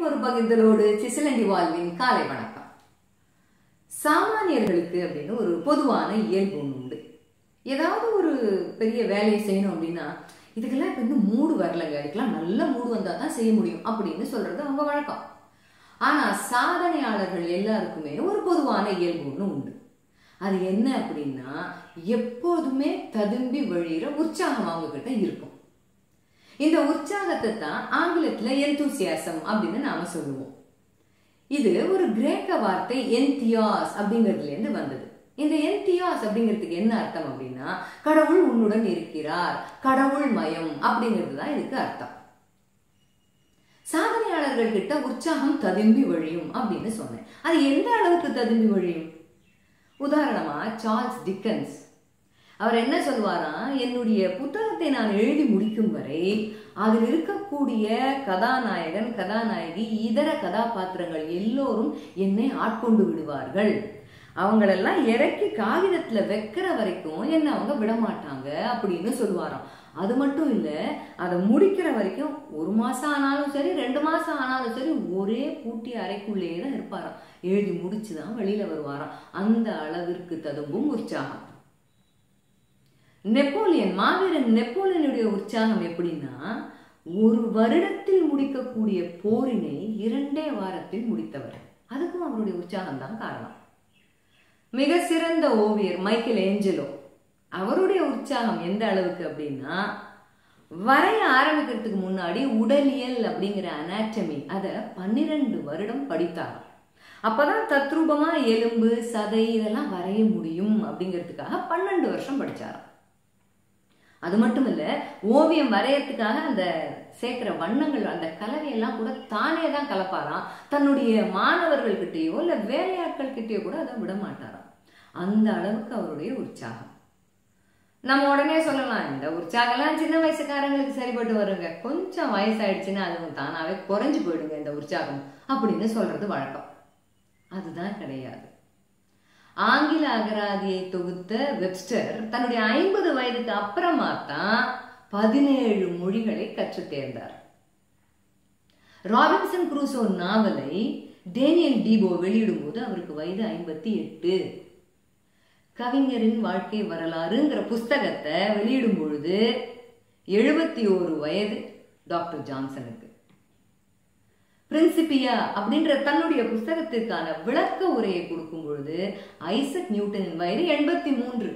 ஒரு பகிர்ந்தலோடு சிசிலண்டி வாழ்வின் காலை வணக்கம் சாமானியர்களுக்கு அப்படின்னு ஒரு பொதுவான இயல்பு ஒன்று உண்டு ஏதாவது ஒரு பெரிய வேலையை செய்யணும் அப்படின்னா இதுக்கெல்லாம் இப்போ இன்னும் மூடு வரலங்க இதுக்கெல்லாம் நல்ல மூடு வந்தால் தான் செய்ய முடியும் அப்படின்னு சொல்றது அவங்க வழக்கம் ஆனால் சாதனையாளர்கள் எல்லாருக்குமே ஒரு பொதுவான இயல்பு ஒன்று உண்டு அது என்ன அப்படின்னா எப்போதுமே ததும்பி வழியிற உற்சாகம் அவங்க கிட்ட இருக்கும் இந்த உற்சாகத்தை தான் ஆங்கிலத்துல எந்தூசியாசம் அப்படின்னு நாம சொல்லுவோம் இது ஒரு கிரேக்க வார்த்தை என்தியாஸ் அப்படிங்கிறதுல இருந்து வந்தது இந்த என்தியாஸ் அப்படிங்கிறதுக்கு என்ன அர்த்தம் அப்படின்னா கடவுள் உன்னுடன் இருக்கிறார் கடவுள் மயம் அப்படிங்கிறது தான் இதுக்கு அர்த்தம் சாதனையாளர்கள் கிட்ட உற்சாகம் ததும்பி வழியும் அப்படின்னு சொன்னேன் அது எந்த அளவுக்கு ததும்பி வழியும் உதாரணமா சார்ல்ஸ் டிக்கன்ஸ் அவர் என்ன சொல்வாராம் என்னுடைய புத்தகத்தை நான் எழுதி முடிக்கும் வரை அதில் இருக்கக்கூடிய கதாநாயகன் கதாநாயகி இதர கதாபாத்திரங்கள் எல்லோரும் என்னை ஆட்கொண்டு விடுவார்கள் அவங்களெல்லாம் இறக்கி காகிதத்துல வைக்கிற வரைக்கும் என்ன அவங்க விட மாட்டாங்க அப்படின்னு சொல்லுவாராம் அது மட்டும் இல்ல அதை முடிக்கிற வரைக்கும் ஒரு மாசம் ஆனாலும் சரி ரெண்டு மாசம் ஆனாலும் சரி ஒரே பூட்டி அறைக்குள்ளேயே தான் இருப்பாராம் எழுதி முடிச்சுதான் வெளியில வருவாராம் அந்த அளவிற்கு ததும்பும் உற்சாகம் நெப்போலியன் மாவீரன் நெப்போலியனுடைய உற்சாகம் எப்படின்னா ஒரு வருடத்தில் முடிக்கக்கூடிய போரினை இரண்டே வாரத்தில் முடித்தவர் அதுக்கும் அவருடைய உற்சாகம் தான் காரணம் மிக சிறந்த ஓவியர் மைக்கேல் ஏஞ்சலோ அவருடைய உற்சாகம் எந்த அளவுக்கு அப்படின்னா வரைய ஆரம்பிக்கிறதுக்கு முன்னாடி உடலியல் அப்படிங்கிற அனாட்டமி அதை பன்னிரண்டு வருடம் படித்தார் அப்பதான் தத்ரூபமா எலும்பு சதை இதெல்லாம் வரைய முடியும் அப்படிங்கிறதுக்காக பன்னெண்டு வருஷம் படிச்சாராம் அது மட்டும் இல்ல ஓவியம் வரையறதுக்காக அந்த சேர்க்கிற வண்ணங்கள் அந்த கலவையெல்லாம் கூட தானே தான் கலப்பாராம் தன்னுடைய மாணவர்கள் கிட்டேயோ இல்ல வேலையாட்கள் கிட்டேயோ கூட அதை விட மாட்டாராம் அந்த அளவுக்கு அவருடைய உற்சாகம் நம்ம உடனே சொல்லலாம் இந்த உற்சாகம்லாம் சின்ன வயசுக்காரங்களுக்கு சரிப்பட்டு வருங்க கொஞ்சம் வயசாயிடுச்சுன்னா அதுவும் தானாவே குறைஞ்சு போயிடுங்க இந்த உற்சாகம் அப்படின்னு சொல்றது வழக்கம் அதுதான் கிடையாது ஆங்கில அகராதியை தொகுத்த வெப்ஸ்டர் தன்னுடைய ஐம்பது வயதுக்கு அப்புறமா தான் பதினேழு மொழிகளை கற்றுத் தேர்ந்தார் ராபின்சன் குரூசோ நாவலை டேனியல் டீபோ வெளியிடும் போது அவருக்கு வயது ஐம்பத்தி எட்டு கவிஞரின் வாழ்க்கை வரலாறுங்கிற புஸ்தகத்தை வெளியிடும் பொழுது எழுபத்தி ஓரு வயது டாக்டர் ஜான்சனுக்கு பிரின்சிபியா அப்படின்ற தன்னுடைய புஸ்தகத்திற்கான விளக்க உரையை கொடுக்கும் பொழுது ஐசக் நியூட்டனின் வயது எண்பத்தி மூன்று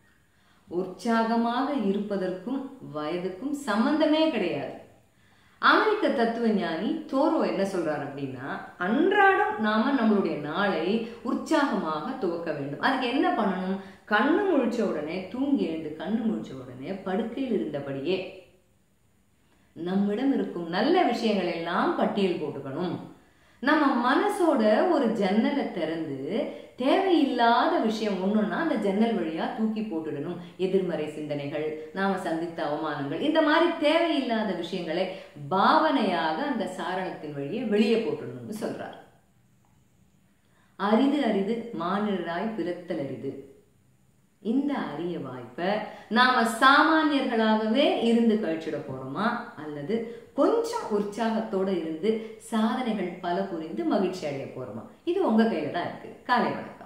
உற்சாகமாக இருப்பதற்கும் வயதுக்கும் சம்பந்தமே கிடையாது அமெரிக்க தத்துவ ஞானி தோரோ என்ன சொல்றாரு அப்படின்னா அன்றாடம் நாம நம்மளுடைய நாளை உற்சாகமாக துவக்க வேண்டும் அதுக்கு என்ன பண்ணணும் கண்ணு முழிச்ச உடனே தூங்கி எழுந்து கண்ணு முழிச்ச உடனே படுக்கையில் இருந்தபடியே நம்மிடம் இருக்கும் நல்ல விஷயங்கள் எல்லாம் பட்டியல் போட்டுக்கணும் நம்ம மனசோட ஒரு ஜன்னலை திறந்து தேவையில்லாத விஷயம் ஒண்ணுன்னா அந்த ஜன்னல் வழியா தூக்கி போட்டுடணும் எதிர்மறை சிந்தனைகள் நாம சந்தித்த அவமானங்கள் இந்த மாதிரி தேவையில்லாத விஷயங்களை பாவனையாக அந்த சாரணத்தின் வழியே வெளியே போட்டுடணும்னு சொல்றார் அரிது அரிது மானிடராய் பிறத்தல் அரிது இந்த அரிய வாய்ப்பை நாம சாமானியர்களாகவே இருந்து கழிச்சிட போறோமா அல்லது கொஞ்சம் உற்சாகத்தோட இருந்து சாதனைகள் பல புரிந்து மகிழ்ச்சி அடைய போறோமா இது உங்க கையில தான் இருக்கு காலை வணக்கம்